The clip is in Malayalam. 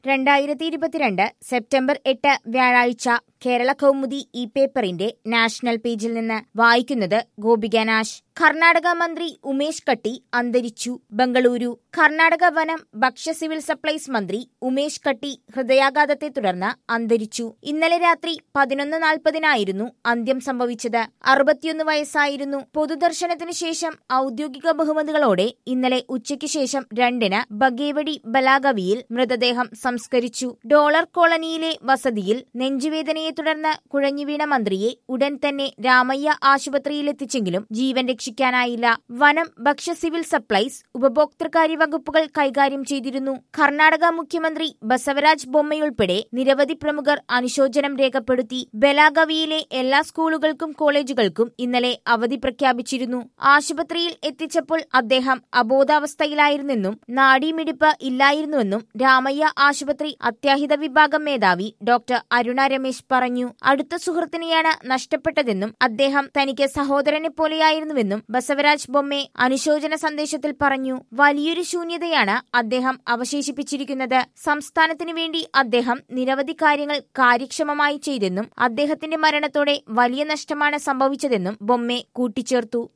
രണ്ടായിരത്തി ഇരുപത്തിരണ്ട് സെപ്റ്റംബർ എട്ട് വ്യാഴാഴ്ച കേരള കൗമുദി ഈ പേപ്പറിന്റെ നാഷണൽ പേജിൽ നിന്ന് വായിക്കുന്നത് ഗോപിക നാശ് കർണാടക മന്ത്രി ഉമേഷ് കട്ടി അന്തരിച്ചു ബംഗളൂരു കർണാടക വനം ഭക്ഷ്യ സിവിൽ സപ്ലൈസ് മന്ത്രി ഉമേഷ് കട്ടി ഹൃദയാഘാതത്തെ തുടർന്ന് അന്തരിച്ചു ഇന്നലെ രാത്രി പതിനൊന്ന് നാൽപ്പതിനായിരുന്നു അന്ത്യം സംഭവിച്ചത് അറുപത്തിയൊന്ന് വയസ്സായിരുന്നു പൊതുദർശനത്തിനു ശേഷം ഔദ്യോഗിക ബഹുമതികളോടെ ഇന്നലെ ഉച്ചയ്ക്ക് ശേഷം രണ്ടിന് ബഗേവടി ബലാഗവിയിൽ മൃതദേഹം സംസ്കരിച്ചു ഡോളർ കോളനിയിലെ വസതിയിൽ നെഞ്ചുവേദനയെ തുടർന്ന് കുഴഞ്ഞുവീണ മന്ത്രിയെ ഉടൻ തന്നെ രാമയ്യ ആശുപത്രിയിലെത്തിച്ചെങ്കിലും ജീവൻ രക്ഷിക്കാനായില്ല വനം ഭക്ഷ്യ സിവിൽ സപ്ലൈസ് ഉപഭോക്തൃകാര്യ വകുപ്പുകൾ കൈകാര്യം ചെയ്തിരുന്നു കർണാടക മുഖ്യമന്ത്രി ബസവരാജ് ബൊമ്മയുൾപ്പെടെ നിരവധി പ്രമുഖർ അനുശോചനം രേഖപ്പെടുത്തി ബലാഗവിയിലെ എല്ലാ സ്കൂളുകൾക്കും കോളേജുകൾക്കും ഇന്നലെ അവധി പ്രഖ്യാപിച്ചിരുന്നു ആശുപത്രിയിൽ എത്തിച്ചപ്പോൾ അദ്ദേഹം അബോധാവസ്ഥയിലായിരുന്നെന്നും നാഡീമിടിപ്പ് ഇല്ലായിരുന്നുവെന്നും രാമയ്യ ആശുപത്രി അത്യാഹിത വിഭാഗം മേധാവി ഡോക്ടർ അരുണ രമേശ് പറഞ്ഞു അടുത്ത സുഹൃത്തിനെയാണ് നഷ്ടപ്പെട്ടതെന്നും അദ്ദേഹം തനിക്ക് സഹോദരനെ പോലെയായിരുന്നുവെന്നും ബസവരാജ് ബൊമ്മെ അനുശോചന സന്ദേശത്തിൽ പറഞ്ഞു വലിയൊരു ശൂന്യതയാണ് അദ്ദേഹം അവശേഷിപ്പിച്ചിരിക്കുന്നത് സംസ്ഥാനത്തിനു വേണ്ടി അദ്ദേഹം നിരവധി കാര്യങ്ങൾ കാര്യക്ഷമമായി ചെയ്തെന്നും അദ്ദേഹത്തിന്റെ മരണത്തോടെ വലിയ നഷ്ടമാണ് സംഭവിച്ചതെന്നും ബൊമ്മെ കൂട്ടിച്ചേർത്തു